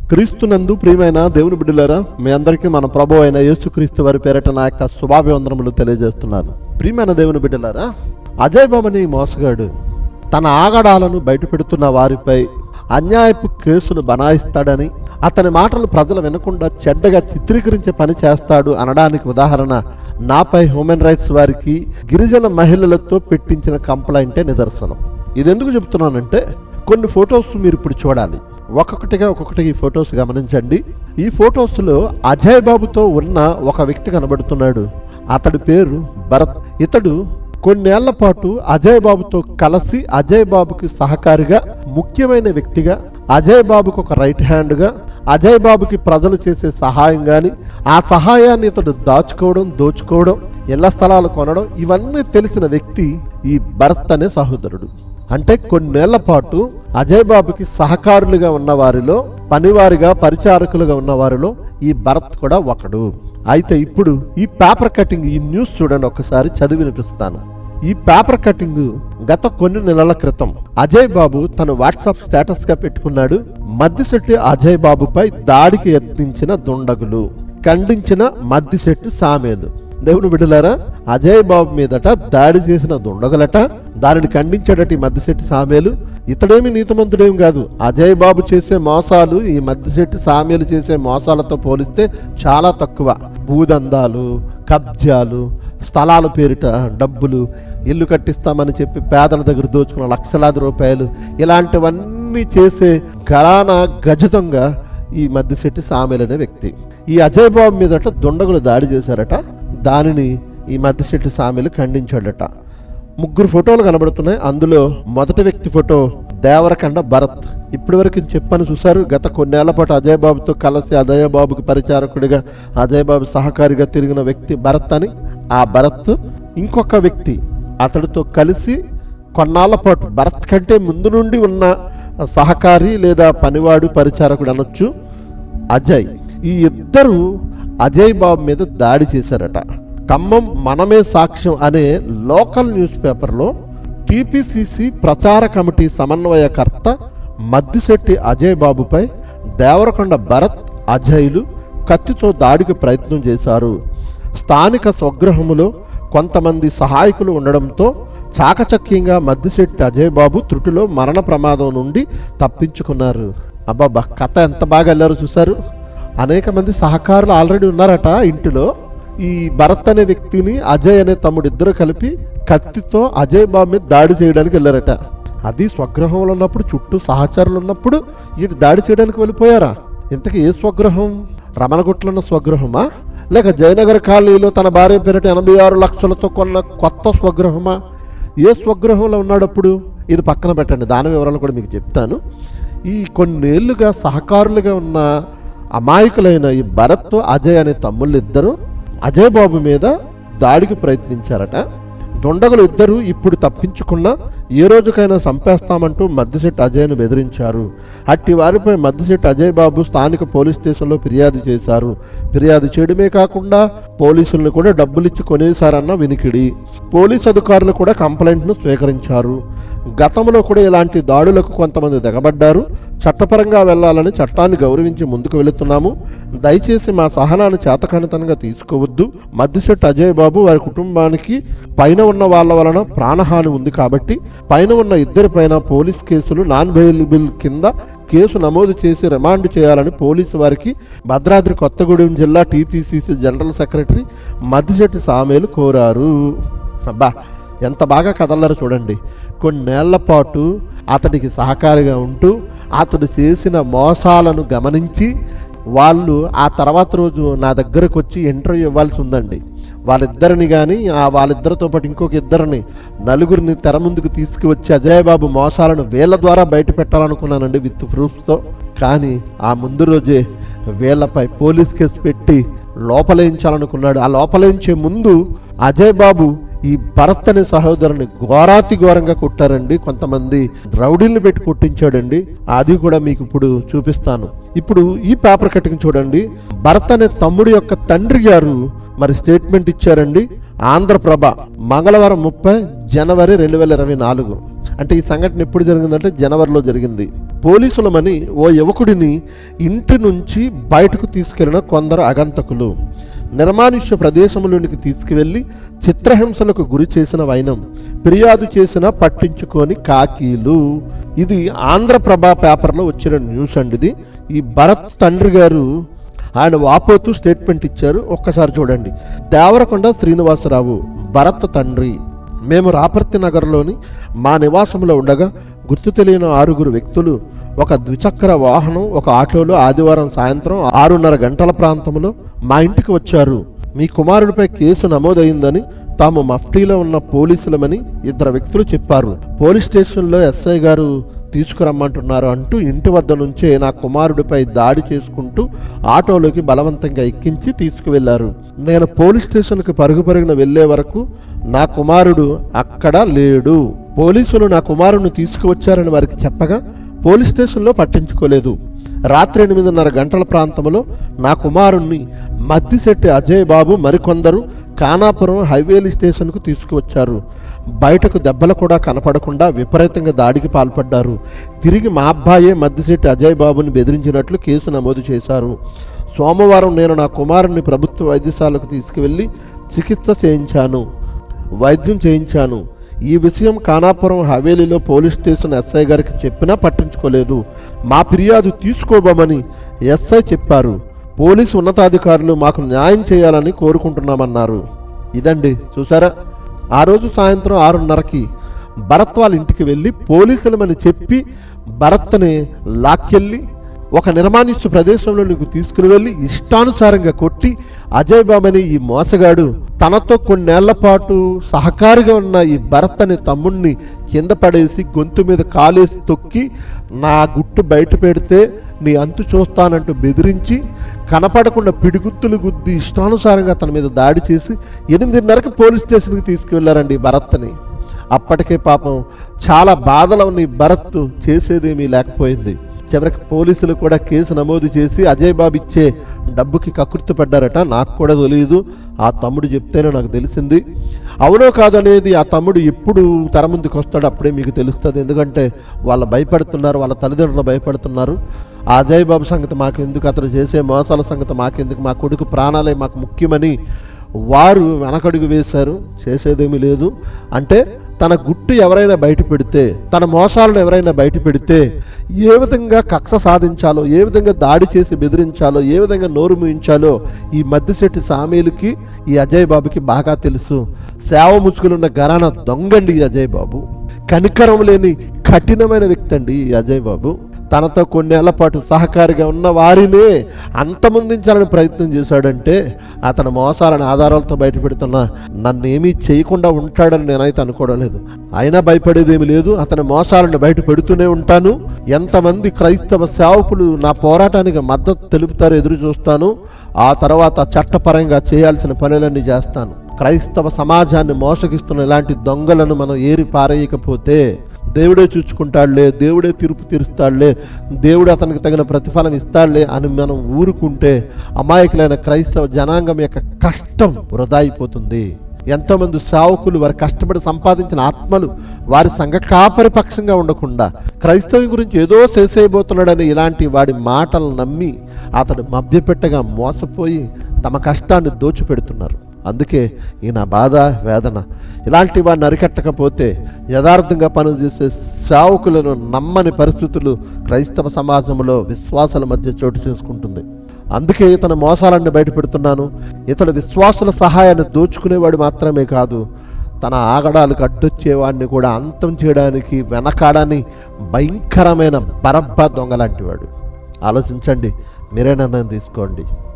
క్రీస్తునందు ప్రియమైన దేవుని బిడ్డలారా మీ అందరికీ మన ప్రభు అయిన యేసుక్రీస్తు వారి పేరట నా యొక్క శుభాభివందనములు తెలియజేస్తున్నాను ప్రియమైన దేవుని బిడ్డలారా అజయ్ బాబని మోసగాడు తన ఆగడాలను బయటపెడుతున్న వారిపై అన్యాయపు కేసును బనాయిస్తాడని అతని మాటలు ప్రజలు వినకుండా చెడ్డగా చిత్రీకరించే పని చేస్తాడు అనడానికి ఉదాహరణ నాపై హ్యూమన్ రైట్స్ వారికి గిరిజన మహిళలతో పెట్టించిన కంప్లైంటే నిదర్శనం ఇది ఎందుకు చెప్తున్నానంటే కొన్ని ఫొటోస్ మీరు ఇప్పుడు చూడాలి ఒక్కొక్కటిగా ఒక్కొక్కటి ఈ ఫొటోస్ గమనించండి ఈ ఫొటోస్లో అజయ్ బాబుతో ఉన్న ఒక వ్యక్తి కనబడుతున్నాడు అతడి పేరు భరత్ ఇతడు కొన్నేళ్ల పాటు అజయ్ బాబుతో కలిసి అజయ్ బాబుకి సహకారిగా ముఖ్యమైన వ్యక్తిగా అజయ్ బాబుకు ఒక రైట్ హ్యాండ్గా అజయ్ బాబుకి ప్రజలు చేసే సహాయం కానీ ఆ సహాయాన్ని ఇతడు దాచుకోవడం దోచుకోవడం ఇళ్ల స్థలాలు కొనడం ఇవన్నీ తెలిసిన వ్యక్తి ఈ భరత్ అనే సహోదరుడు అంటే కొన్నేళ్ల పాటు అజయ్ బాబుకి సహకారులుగా ఉన్న వారిలో పనివారిగా పరిచారకులుగా ఉన్న వారిలో ఈ భరత్ కూడా ఒకడు అయితే ఇప్పుడు ఈ పేపర్ కటింగ్ ఈ న్యూస్ చూడండి ఒకసారి చదివి వినిపిస్తాను ఈ పేపర్ కటింగ్ గత కొన్ని నెలల క్రితం అజయ్ బాబు తన వాట్సాప్ స్టేటస్ గా పెట్టుకున్నాడు మద్దిశెట్టి అజయ్ బాబుపై దాడికి యత్నించిన దుండగులు ఖండించిన మద్దిశెట్టి సామేలు దేవుని బిడ్డలారా అజయ్ బాబు మీదట దాడి చేసిన దుండగులట దానిని ఖండించాడట ఈ మద్దిశెట్టి సామేలు ఇతడేమి నీతిమంతుడేం కాదు అజయ్ బాబు చేసే మోసాలు ఈ మద్దిశెట్టి సామేలు చేసే మోసాలతో పోలిస్తే చాలా తక్కువ భూదందాలు కబ్జాలు స్థలాల పేరిట డబ్బులు ఇల్లు కట్టిస్తామని చెప్పి పేదల దగ్గర దోచుకున్న లక్షలాది రూపాయలు ఇలాంటివన్నీ చేసే ఘరానా గజతంగా ఈ మద్దిశెట్టి సామేలు అనే వ్యక్తి ఈ అజయ్ బాబు మీదట దుండగులు దాడి చేశారట దానిని ఈ మద్దిశెట్టి సామేలు ఖండించాడట ముగ్గురు ఫోటోలు కనబడుతున్నాయి అందులో మొదటి వ్యక్తి ఫోటో దేవరకండ భరత్ ఇప్పటి వరకు చెప్పని చూశారు గత కొన్నేళ్ల పాటు అజయ్ బాబుతో కలిసి అజయ్ బాబుకి పరిచారకుడిగా అజయ్ బాబు సహకారిగా తిరిగిన వ్యక్తి భరత్ అని ఆ భరత్ ఇంకొక వ్యక్తి అతడితో కలిసి కొన్నాళ్ల పాటు భరత్ కంటే ముందు నుండి ఉన్న సహకారి లేదా పనివాడు పరిచారకుడు అనొచ్చు అజయ్ ఈ ఇద్దరు అజయ్ బాబు మీద దాడి చేశారట ఖమ్మం మనమే సాక్ష్యం అనే లోకల్ న్యూస్ పేపర్లో టీపీసీసీ ప్రచార కమిటీ సమన్వయకర్త మద్దిశెట్టి అజయ్ బాబుపై దేవరకొండ భరత్ అజయ్లు కత్తితో దాడికి ప్రయత్నం చేశారు స్థానిక స్వగృహములో కొంతమంది సహాయకులు ఉండడంతో చాకచక్యంగా మద్దిశెట్టి అజయ్ బాబు త్రుటిలో మరణ ప్రమాదం నుండి తప్పించుకున్నారు అబ్బాబ్బా కథ ఎంత బాగా వెళ్ళారో చూశారు అనేక మంది సహకారులు ఆల్రెడీ ఉన్నారట ఇంటిలో ఈ భరత్ అనే వ్యక్తిని అజయ్ అనే తమ్ముడు ఇద్దరు కలిపి కత్తితో అజయ్ బాబు మీద దాడి చేయడానికి వెళ్ళారట అది స్వగృహంలో ఉన్నప్పుడు చుట్టూ సహచరులు ఉన్నప్పుడు వీటి దాడి చేయడానికి వెళ్ళిపోయారా ఇంతకీ ఏ స్వగృహం రమణగుట్లో ఉన్న స్వగృహమా లేక జయనగర్ కాలనీలో తన భార్య పేరిట ఎనభై ఆరు లక్షలతో కొన్న కొత్త స్వగృహమా ఏ స్వగృహంలో ఉన్నాడప్పుడు ఇది పక్కన పెట్టండి దాని వివరాలు కూడా మీకు చెప్తాను ఈ కొన్నేళ్లుగా సహకారులుగా ఉన్న అమాయకులైన ఈ భరత్ అజయ్ అనే తమ్ముళ్ళు ఇద్దరు అజయ్ బాబు మీద దాడికి ప్రయత్నించారట దొండగులు ఇద్దరు ఇప్పుడు తప్పించుకున్నా ఏ రోజుకైనా చంపేస్తామంటూ మద్దిశెట్టి అజయ్ను బెదిరించారు అట్టి వారిపై మద్దిశెట్టి అజయ్ బాబు స్థానిక పోలీస్ స్టేషన్లో ఫిర్యాదు చేశారు ఫిర్యాదు చేయడమే కాకుండా పోలీసులను కూడా డబ్బులిచ్చి కొనేశారన్న వినికిడి పోలీస్ అధికారులు కూడా కంప్లైంట్ను స్వీకరించారు గతంలో కూడా ఇలాంటి దాడులకు కొంతమంది దిగబడ్డారు చట్టపరంగా వెళ్లాలని చట్టాన్ని గౌరవించి ముందుకు వెళుతున్నాము దయచేసి మా సహనాన్ని చేతకానితనంగా తీసుకోవద్దు మద్దిశెట్టి అజయ్ బాబు వారి కుటుంబానికి పైన ఉన్న వాళ్ళ వలన ప్రాణహాని ఉంది కాబట్టి పైన ఉన్న ఇద్దరి పైన పోలీస్ కేసులు నాన్ బెయిలబుల్ కింద కేసు నమోదు చేసి రిమాండ్ చేయాలని పోలీసు వారికి భద్రాద్రి కొత్తగూడెం జిల్లా TPCC general secretary Maddisetti Samelu కోరారు అబ్బా ఎంత బాగా కదలరు చూడండి కొన్నేళ్ల పాటు అతడికి సహకారిగా ఉంటూ అతడు చేసిన మోసాలను గమనించి వాళ్ళు ఆ తర్వాత రోజు నా దగ్గరకు వచ్చి ఇంటర్వ్యూ ఇవ్వాల్సి ఉందండి వాళ్ళిద్దరిని కానీ ఆ వాళ్ళిద్దరితో పాటు ఇంకొక ఇద్దరిని నలుగురిని తెర ముందుకు తీసుకువచ్చి అజయ్ బాబు మోసాలను వీళ్ళ ద్వారా బయట పెట్టాలనుకున్నానండి విత్ ప్రూఫ్స్తో కానీ ఆ ముందు రోజే వీళ్ళపై పోలీస్ కేసు పెట్టి లోపలేయించాలనుకున్నాడు ఆ లోపలేయించే ముందు అజయ్ బాబు ఈ భరత్ అనే సహోదరుని ఘోరాతి ఘోరంగా కొట్టారండి కొంతమంది రౌడీల్ని పెట్టి కొట్టించాడండి అది కూడా మీకు ఇప్పుడు చూపిస్తాను ఇప్పుడు ఈ పేపర్ కటింగ్ చూడండి భరత్ అనే తమ్ముడు యొక్క తండ్రి గారు మరి స్టేట్మెంట్ ఇచ్చారండి ఆంధ్రప్రభ మంగళవారం ముప్పై జనవరి రెండు వేల ఇరవై నాలుగు అంటే ఈ సంఘటన ఎప్పుడు జరిగిందంటే జనవరిలో జరిగింది పోలీసులమని ఓ యువకుడిని ఇంటి నుంచి బయటకు తీసుకెళ్లిన కొందరు అగంతకులు నిర్మానుష్య ప్రదేశంలోనికి తీసుకువెళ్లి చిత్రహింసలకు గురి చేసిన వైనం ఫిర్యాదు చేసిన పట్టించుకొని కాకీలు ఇది ఆంధ్రప్రభ పేపర్లో వచ్చిన న్యూస్ అండి ఇది ఈ భరత్ తండ్రి గారు ఆయన వాపోతూ స్టేట్మెంట్ ఇచ్చారు ఒక్కసారి చూడండి దేవరకొండ శ్రీనివాసరావు భరత్ తండ్రి మేము రాపర్తి నగర్లోని మా నివాసంలో ఉండగా గుర్తు తెలియని ఆరుగురు వ్యక్తులు ఒక ద్విచక్ర వాహనం ఒక ఆటోలో ఆదివారం సాయంత్రం ఆరున్నర గంటల ప్రాంతంలో మా ఇంటికి వచ్చారు మీ కుమారుడిపై కేసు నమోదైందని తాము మఫ్టీలో ఉన్న పోలీసులమని ఇద్దరు వ్యక్తులు చెప్పారు పోలీస్ స్టేషన్లో ఎస్ఐ గారు తీసుకురమ్మంటున్నారు అంటూ ఇంటి వద్ద నుంచే నా కుమారుడిపై దాడి చేసుకుంటూ ఆటోలోకి బలవంతంగా ఎక్కించి తీసుకువెళ్లారు నేను పోలీస్ స్టేషన్కి పరుగు పరుగున వెళ్లే వరకు నా కుమారుడు అక్కడ లేడు పోలీసులు నా కుమారుడిని తీసుకువచ్చారని వారికి చెప్పగా పోలీస్ స్టేషన్లో పట్టించుకోలేదు రాత్రి ఎనిమిదిన్నర గంటల ప్రాంతంలో నా కుమారుణ్ణి మద్దిశెట్టి అజయ్ బాబు మరికొందరు కానాపురం హైవేలి స్టేషన్కు తీసుకువచ్చారు బయటకు దెబ్బలు కూడా కనపడకుండా విపరీతంగా దాడికి పాల్పడ్డారు తిరిగి మా అబ్బాయే మద్దిశెట్టి అజయ్ బాబుని బెదిరించినట్లు కేసు నమోదు చేశారు సోమవారం నేను నా కుమారుని ప్రభుత్వ వైద్యశాలకు తీసుకువెళ్ళి చికిత్స చేయించాను వైద్యం చేయించాను ఈ విషయం కానాపురం హవేలీలో పోలీస్ స్టేషన్ ఎస్ఐ గారికి చెప్పినా పట్టించుకోలేదు మా ఫిర్యాదు తీసుకోబోమని ఎస్ఐ చెప్పారు పోలీసు ఉన్నతాధికారులు మాకు న్యాయం చేయాలని కోరుకుంటున్నామన్నారు ఇదండి చూసారా ఆ రోజు సాయంత్రం ఆరున్నరకి భరత్ వాళ్ళ ఇంటికి వెళ్ళి పోలీసులమని చెప్పి భరత్ని లాక్కెళ్ళి ఒక నిర్మాణిస్తు ప్రదేశంలో నీకు తీసుకుని వెళ్ళి ఇష్టానుసారంగా కొట్టి అజయ్ బాబని ఈ మోసగాడు తనతో కొన్నేళ్ల పాటు సహకారిగా ఉన్న ఈ భరత్ అనే తమ్ముణ్ణి కింద పడేసి గొంతు మీద కాలేసి తొక్కి నా గుట్టు బయట పెడితే నీ అంతు చూస్తానంటూ బెదిరించి కనపడకుండా పిడిగుత్తులు గుద్ది ఇష్టానుసారంగా తన మీద దాడి చేసి ఎనిమిదిన్నరకు పోలీస్ స్టేషన్కి తీసుకువెళ్ళారండి ఈ భరత్ని అప్పటికే పాపం చాలా బాధలో ఉన్న ఈ భరత్ చేసేదేమీ లేకపోయింది చివరికి పోలీసులు కూడా కేసు నమోదు చేసి అజయ్ బాబు ఇచ్చే డబ్బుకి కకృతి పడ్డారట నాకు కూడా తెలియదు ఆ తమ్ముడు చెప్తేనే నాకు తెలిసింది అవునో కాదు అనేది ఆ తమ్ముడు ఎప్పుడు తెర ముందుకు వస్తాడో అప్పుడే మీకు తెలుస్తుంది ఎందుకంటే వాళ్ళు భయపడుతున్నారు వాళ్ళ తల్లిదండ్రులు భయపడుతున్నారు ఆ అజయ్ బాబు సంగతి మాకు ఎందుకు అతను చేసే మోసాల సంగతి మాకెందుకు మా కొడుకు ప్రాణాలే మాకు ముఖ్యమని వారు వెనకడుగు వేశారు చేసేదేమీ లేదు అంటే తన గుట్టు ఎవరైనా బయట పెడితే తన మోసాలను ఎవరైనా బయట పెడితే ఏ విధంగా కక్ష సాధించాలో ఏ విధంగా దాడి చేసి బెదిరించాలో ఏ విధంగా నోరు మూయించాలో ఈ మద్దిశెట్టి సామీలకి ఈ అజయ్ బాబుకి బాగా తెలుసు సేవ ముసుగులున్న గరాన దొంగండి ఈ అజయ్ బాబు కనికరం లేని కఠినమైన వ్యక్తి అండి ఈ అజయ్ బాబు తనతో కొన్నేళ్ల పాటు సహకారిగా ఉన్న వారినే అంతమొందించాలని ప్రయత్నం చేశాడంటే అతను మోసాలని ఆధారాలతో బయటపెడుతున్న నన్ను ఏమీ చేయకుండా ఉంటాడని నేనైతే అనుకోవడం లేదు అయినా భయపడేదేమీ లేదు అతని మోసాలను బయట పెడుతూనే ఉంటాను ఎంతమంది క్రైస్తవ సేవకులు నా పోరాటానికి మద్దతు తెలుపుతారో ఎదురు చూస్తాను ఆ తర్వాత చట్టపరంగా చేయాల్సిన పనులన్నీ చేస్తాను క్రైస్తవ సమాజాన్ని మోసగిస్తున్న ఇలాంటి దొంగలను మనం ఏరి పారేయకపోతే దేవుడే చూచుకుంటాడులే దేవుడే తీర్పు తీరుస్తాడులే దేవుడు అతనికి తగిన ప్రతిఫలం ఇస్తాడులే అని మనం ఊరుకుంటే అమాయకులైన క్రైస్తవ జనాంగం యొక్క కష్టం వృధా అయిపోతుంది ఎంతోమంది సేవకులు వారి కష్టపడి సంపాదించిన ఆత్మలు వారి సంఘ కాపరి పక్షంగా ఉండకుండా క్రైస్తవం గురించి ఏదో చేసేయబోతున్నాడని ఇలాంటి వాడి మాటలు నమ్మి అతడు మభ్యపెట్టగా మోసపోయి తమ కష్టాన్ని దోచిపెడుతున్నారు అందుకే ఈ నా బాధ వేదన ఇలాంటి వాడిని అరికట్టకపోతే యథార్థంగా పనిచేసే సేవకులను నమ్మని పరిస్థితులు క్రైస్తవ సమాజంలో విశ్వాసాల మధ్య చోటు చేసుకుంటుంది అందుకే ఇతని మోసాలన్నీ బయట పెడుతున్నాను ఇతడు విశ్వాసుల సహాయాన్ని దోచుకునేవాడు మాత్రమే కాదు తన ఆగడాలకు అడ్డొచ్చేవాడిని కూడా అంతం చేయడానికి వెనకాడని భయంకరమైన బరబ్బ దొంగలాంటివాడు ఆలోచించండి మీరే నిర్ణయం తీసుకోండి